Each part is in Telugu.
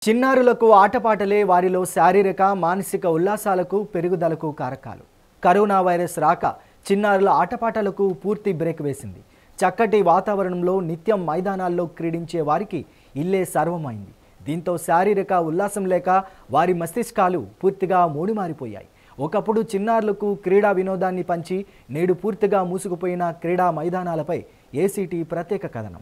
చిన్నారులకు ఆటపాటలే వారిలో శారీరక మానసిక ఉల్లాసాలకు పెరుగుదలకు కారకాలు కరోనా వైరస్ రాక చిన్నారుల ఆటపాటలకు పూర్తి బ్రేక్ వేసింది చక్కటి వాతావరణంలో నిత్యం మైదానాల్లో క్రీడించే వారికి ఇల్లే సర్వమైంది దీంతో శారీరక ఉల్లాసం లేక వారి మస్తిష్కాలు పూర్తిగా మూడిమారిపోయాయి ఒకప్పుడు చిన్నారులకు క్రీడా వినోదాన్ని పంచి నేడు పూర్తిగా మూసుకుపోయిన క్రీడా మైదానాలపై ఏసీటీ ప్రత్యేక కథనం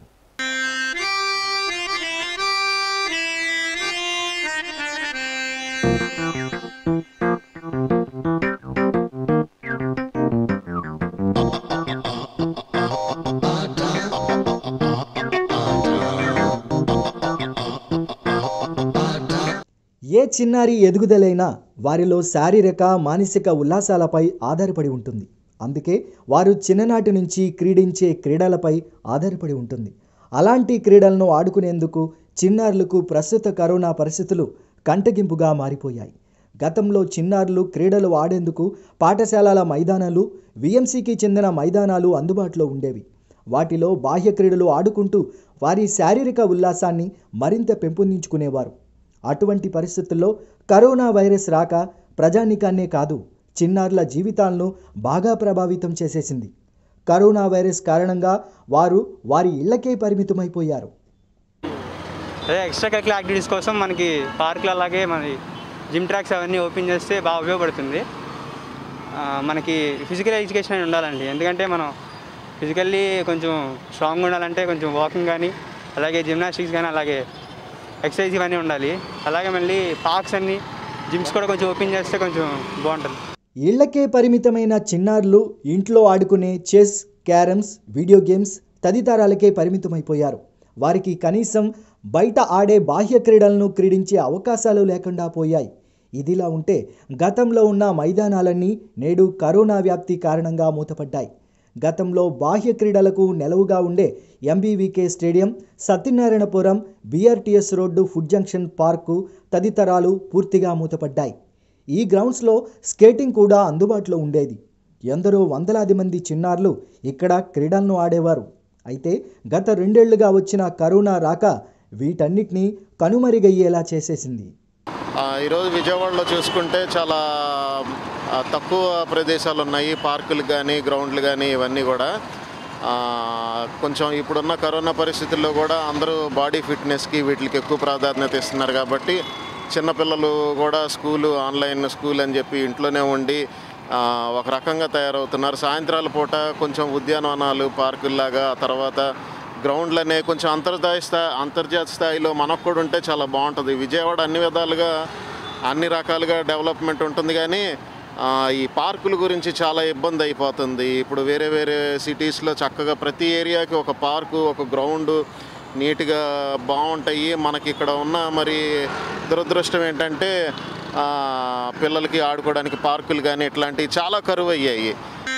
ఏ చిన్నారి ఎదుగుదలైనా వారిలో శారీరక మానసిక ఉల్లాసాలపై ఆధారపడి ఉంటుంది అందుకే వారు చిన్ననాటి నుంచి క్రీడించే క్రీడలపై ఆధారపడి ఉంటుంది అలాంటి క్రీడలను ఆడుకునేందుకు చిన్నారులకు ప్రస్తుత కరోనా పరిస్థితులు కంటగింపుగా మారిపోయాయి గతంలో చిన్నారులు క్రీడలు ఆడేందుకు పాఠశాలల మైదానాలు విఎంసికి చెందిన మైదానాలు అందుబాటులో ఉండేవి వాటిలో బాహ్య క్రీడలు ఆడుకుంటూ వారి శారీరక ఉల్లాసాన్ని మరింత పెంపొందించుకునేవారు అటువంటి పరిస్థితుల్లో కరోనా వైరస్ రాక ప్రజానికాన్నే కాదు చిన్నారుల జీవితాలను బాగా ప్రభావితం చేసేసింది కరోనా వైరస్ కారణంగా వారు వారి ఇళ్లకే పరిమితమైపోయారు అదే ఎక్స్ట్రా కరికులర్ యాక్టివిటీస్ కోసం మనకి పార్కులు అలాగే మన జిమ్ ట్రాక్స్ అవన్నీ ఓపెన్ చేస్తే బాగా ఉపయోగపడుతుంది ఆ, మనకి ఫిజికల్ ఎడ్యుకేషన్ అని ఉండాలండి ఎందుకంటే మనం ఫిజికల్లీ కొంచెం స్ట్రాంగ్ ఉండాలంటే కొంచెం వాకింగ్ కానీ అలాగే జిమ్నాస్టిక్స్ కానీ అలాగే ఎక్సర్సైజ్ ఇవన్నీ ఉండాలి అలాగే మళ్ళీ పార్క్స్ అన్ని జిమ్స్ కూడా కొంచెం ఓపెన్ చేస్తే కొంచెం బాగుంటుంది ఇళ్లకే పరిమితమైన చిన్నారులు ఇంట్లో ఆడుకునే చెస్ క్యారమ్స్ వీడియో గేమ్స్ తదితరాలకే పరిమితమైపోయారు వారికి కనీసం బయట ఆడే బాహ్య క్రీడలను క్రీడించే అవకాశాలు లేకుండా పోయాయి ఇదిలా ఉంటే గతంలో ఉన్న మైదానాలన్నీ నేడు కరోనా వ్యాప్తి కారణంగా మూతపడ్డాయి గతంలో బాహ్య క్రీడలకు నెలవుగా ఉండే MBVK stadium Satyanarayanapuram BRTS road food junction park తదితరాలు పూర్తిగా మూతపడ్డాయి ఈ గ్రౌండ్స్లో స్కేటింగ్ కూడా అందుబాటులో ఉండేది ఎందరో వందలాది మంది చిన్నారులు ఇక్కడ క్రీడలను ఆడేవారు అయితే గత రెండేళ్లుగా వచ్చిన కరోనా రాక వీటన్నిటినీ కనుమరుగయ్యేలా చేసేసింది ఆ, ఈరోజు విజయవాడలో చూసుకుంటే చాలా ఆ, తక్కువ ప్రదేశాలు ఉన్నాయి పార్కులు కానీ గ్రౌండ్లు కానీ ఇవన్నీ కూడా ఆ, కొంచెం ఇప్పుడున్న కరోనా పరిస్థితుల్లో కూడా అందరూ బాడీ ఫిట్నెస్కి వీటికి ఎక్కువ ప్రాధాన్యత ఇస్తున్నారు కాబట్టి చిన్నపిల్లలు కూడా స్కూలు ఆన్లైన్ స్కూల్ అని చెప్పి ఇంట్లోనే ఉండి ఆ, ఒక రకంగా తయారవుతున్నారు సాయంత్రాల పూట కొంచెం ఉద్యానవనాలు పార్కుల్లాగా ఆ తర్వాత గ్రౌండ్లనే కొంచెం అంతర్జాతీయ స్థాయి అంతర్జాతీయ స్థాయిలో మనకు కూడా ఉంటే చాలా బాగుంటుంది విజయవాడ అన్ని విధాలుగా అన్ని రకాలుగా డెవలప్మెంట్ ఉంటుంది కానీ ఆ, ఈ పార్కుల గురించి చాలా ఇబ్బంది అయిపోతుంది ఇప్పుడు వేరే వేరే సిటీస్లో చక్కగా ప్రతి ఏరియాకి ఒక పార్కు ఒక గ్రౌండ్ నీట్గా బాగుంటాయి మనకి ఇక్కడ ఉన్న మరి దురదృష్టం ఏంటంటే ఆ, పిల్లలకి ఆడుకోవడానికి పార్కులు కానీ ఇట్లాంటివి చాలా కరువు అయ్యాయి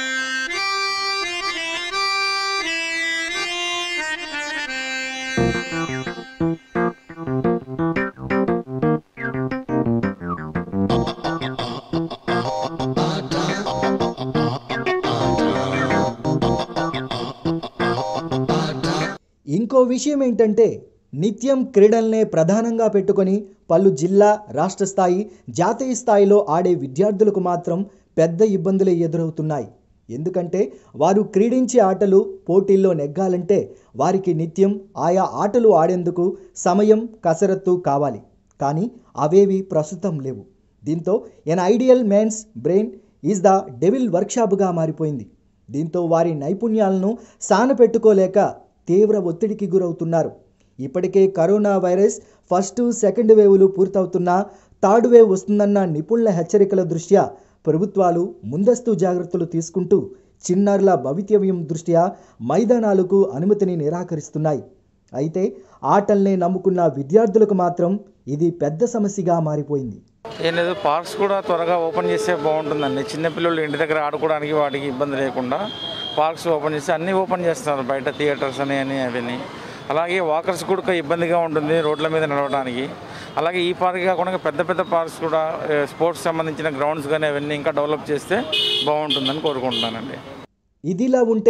ఇంకో విషయం ఏంటంటే నిత్యం క్రీడల్నే ప్రధానంగా పెట్టుకొని పలు జిల్లా రాష్ట్ర స్థాయి జాతీయ స్థాయిలో ఆడే విద్యార్థులకు మాత్రం పెద్ద ఇబ్బందులే ఎదురవుతున్నాయి ఎందుకంటే వారు క్రీడించే ఆటలు పోటీల్లో నెగ్గాలంటే వారికి నిత్యం ఆయా ఆటలు ఆడేందుకు సమయం కసరత్తు కావాలి కానీ అవేవి ప్రస్తుతం లేవు దీంతో an idle man's brain is the devil వర్క్షాప్గా మారిపోయింది దీంతో వారి నైపుణ్యాలను సానపెట్టుకోలేక తీవ్ర ఒత్తిడికి గురవుతున్నారు ఇప్పటికే కరోనా వైరస్ ఫస్ట్ సెకండ్ వేవ్లు పూర్తవుతున్నా థర్డ్ వేవ్ వస్తుందన్న నిపుణుల హెచ్చరికల దృష్ట్యా ప్రభుత్వాలు ముందస్తు జాగ్రత్తలు తీసుకుంటూ చిన్నారుల భవితవ్యం దృష్ట్యా మైదానాలకు అనుమతిని నిరాకరిస్తున్నాయి అయితే ఆటల్నే నమ్ముకున్న విద్యార్థులకు మాత్రం ఇది పెద్ద సమస్యగా మారిపోయింది ఏం లేదు పార్క్స్ కూడా త్వరగా ఓపెన్ చేస్తే బాగుంటుందండి చిన్నపిల్లలు ఇంటి దగ్గర ఆడుకోవడానికి వాటికి ఇబ్బంది లేకుండా పార్క్స్ ఓపెన్ చేస్తే అన్నీ ఓపెన్ చేస్తున్నారు బయట థియేటర్స్ అని అని అవన్నీ అలాగే వాకర్స్ కూడా ఇబ్బందిగా ఉంటుంది రోడ్ల మీద నడవడానికి అలాగే ఈ పార్క్ కాకుండా పెద్ద పెద్ద పార్క్స్ కూడా స్పోర్ట్స్ సంబంధించిన గ్రౌండ్స్ కానీ అవన్నీ ఇంకా డెవలప్ చేస్తే బాగుంటుందని కోరుకుంటున్నానండి ఇదిలా ఉంటే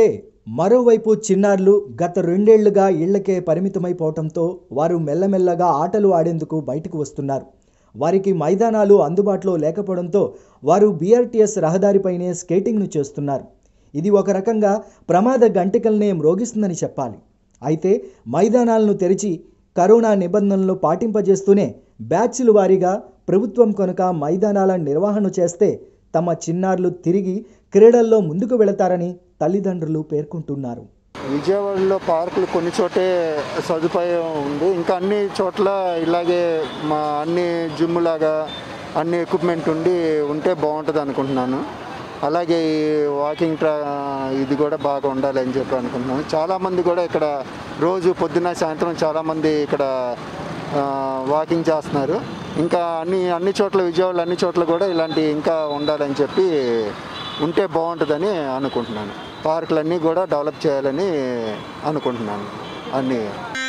మరోవైపు చిన్నారులు గత రెండేళ్లుగా ఇళ్లకే పరిమితమైపోవడంతో వారు మెల్లమెల్లగా ఆటలు ఆడేందుకు బయటకు వస్తున్నారు వారికి మైదానాలు అందుబాటులో లేకపోవడంతో వారు బీఆర్టీఎస్ రహదారిపైనే స్కేటింగ్ను చేస్తున్నారు ఇది ఒక రకంగా ప్రమాద గంటికల్నే మ్రోగిస్తుందని చెప్పాలి అయితే మైదానాలను తెరిచి కరోనా నిబంధనలు పాటింపజేస్తూనే బ్యాచ్లు వారీగా ప్రభుత్వం కనుక మైదానాల నిర్వహణ చేస్తే తమ చిన్నారులు తిరిగి క్రీడల్లో ముందుకు వెళతారని తల్లిదండ్రులు పేర్కొంటున్నారు విజయవాడలో పార్కులు కొన్ని చోటే సదుపాయం ఉంది ఇంకా అన్ని చోట్ల ఇలాగే మా అన్ని జిమ్ లాగా అన్ని ఎక్విప్మెంట్ ఉండి ఉంటే బాగుంటుంది అనుకుంటున్నాను అలాగే ఈ వాకింగ్ ట్రా ఇది కూడా బాగా ఉండాలి అని చెప్పి అనుకుంటున్నాను చాలామంది కూడా ఇక్కడ రోజు పొద్దున్న సాయంత్రం చాలామంది ఇక్కడ ఆ, వాకింగ్ చేస్తున్నారు ఇంకా అన్ని అన్ని చోట్ల విజయవాడలో అన్ని చోట్ల కూడా ఇలాంటి ఇంకా ఉండాలని చెప్పి ఉంటే బాగుంటుందని అనుకుంటున్నాను పార్కులన్నీ కూడా డెవలప్ చేయాలని అనుకుంటున్నాను అన్నీ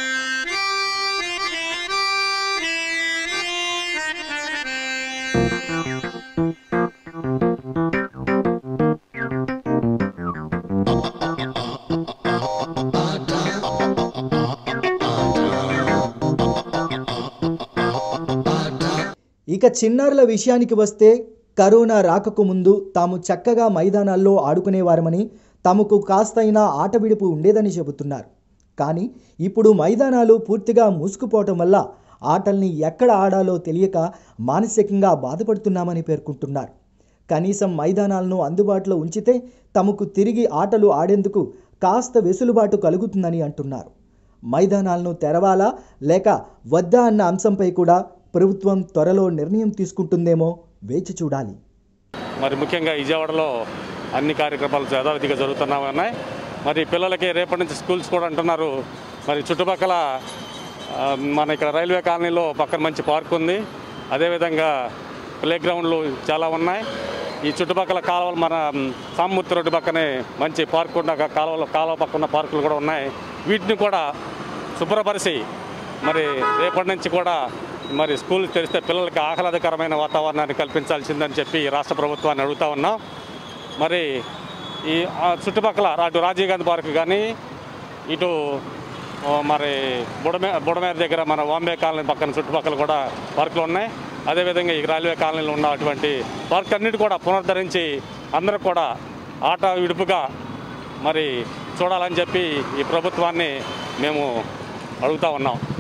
ఇక చిన్నారుల విషయానికి వస్తే కరోనా రాకకు ముందు తాము చక్కగా మైదానాల్లో ఆడుకునేవారమని తమకు కాస్తైనా ఆట విడుపు ఉండేదని చెబుతున్నారు కానీ ఇప్పుడు మైదానాలు పూర్తిగా మూసుకుపోవటం వల్ల ఆటల్ని ఎక్కడ ఆడాలో తెలియక మానసికంగా బాధపడుతున్నామని పేర్కొంటున్నారు కనీసం మైదానాలను అందుబాటులో ఉంచితే తమకు తిరిగి ఆటలు ఆడేందుకు కాస్త వెసులుబాటు కలుగుతుందని అంటున్నారు మైదానాలను తెరవాలా లేక వద్దా అన్న అంశంపై కూడా ప్రభుత్వం త్వరలో నిర్ణయం తీసుకుంటుందేమో వేచి చూడాలి మరి ముఖ్యంగా విజయవాడలో అన్ని కార్యక్రమాలు యథావిధిగా జరుగుతున్నా ఉన్నాయి మరి పిల్లలకి రేపటి నుంచి స్కూల్స్ కూడా అంటున్నారు మరి చుట్టుపక్కల ఆ, మన ఇక్కడ రైల్వే కాలనీలో పక్కన మంచి పార్క్ ఉంది అదేవిధంగా ప్లే గ్రౌండ్లు చాలా ఉన్నాయి ఈ చుట్టుపక్కల కాలువలు మన సామూర్తి రోడ్డు పక్కనే మంచి పార్క్ ఉన్న కాలువలో కాలువ పక్కన పార్కులు కూడా ఉన్నాయి వీటిని కూడా శుభ్రపరిచి మరి రేపటి నుంచి కూడా మరి స్కూల్ తెరిస్తే పిల్లలకి ఆహ్లాదకరమైన వాతావరణాన్ని కల్పించాల్సిందని చెప్పి రాష్ట్ర ప్రభుత్వాన్ని అడుగుతా ఉన్నాం మరి ఈ ఆ చుట్టుపక్కల అటు రాజీవ్ గాంధీ పార్క్ కానీ ఇటు ఓ మరి బుడమే బుడమేర దగ్గర మన వాంబే కాలనీ పక్కన చుట్టుపక్కల కూడా పార్కులు ఉన్నాయి అదేవిధంగా ఈ రైల్వే కాలనీలో ఉన్నటువంటి పార్క్ అన్నిటి కూడా పునరుద్ధరించి అందరూ కూడా ఆట విడుపుగా మరి చూడాలని చెప్పి ఈ ప్రభుత్వాన్ని మేము అడుగుతా ఉన్నాం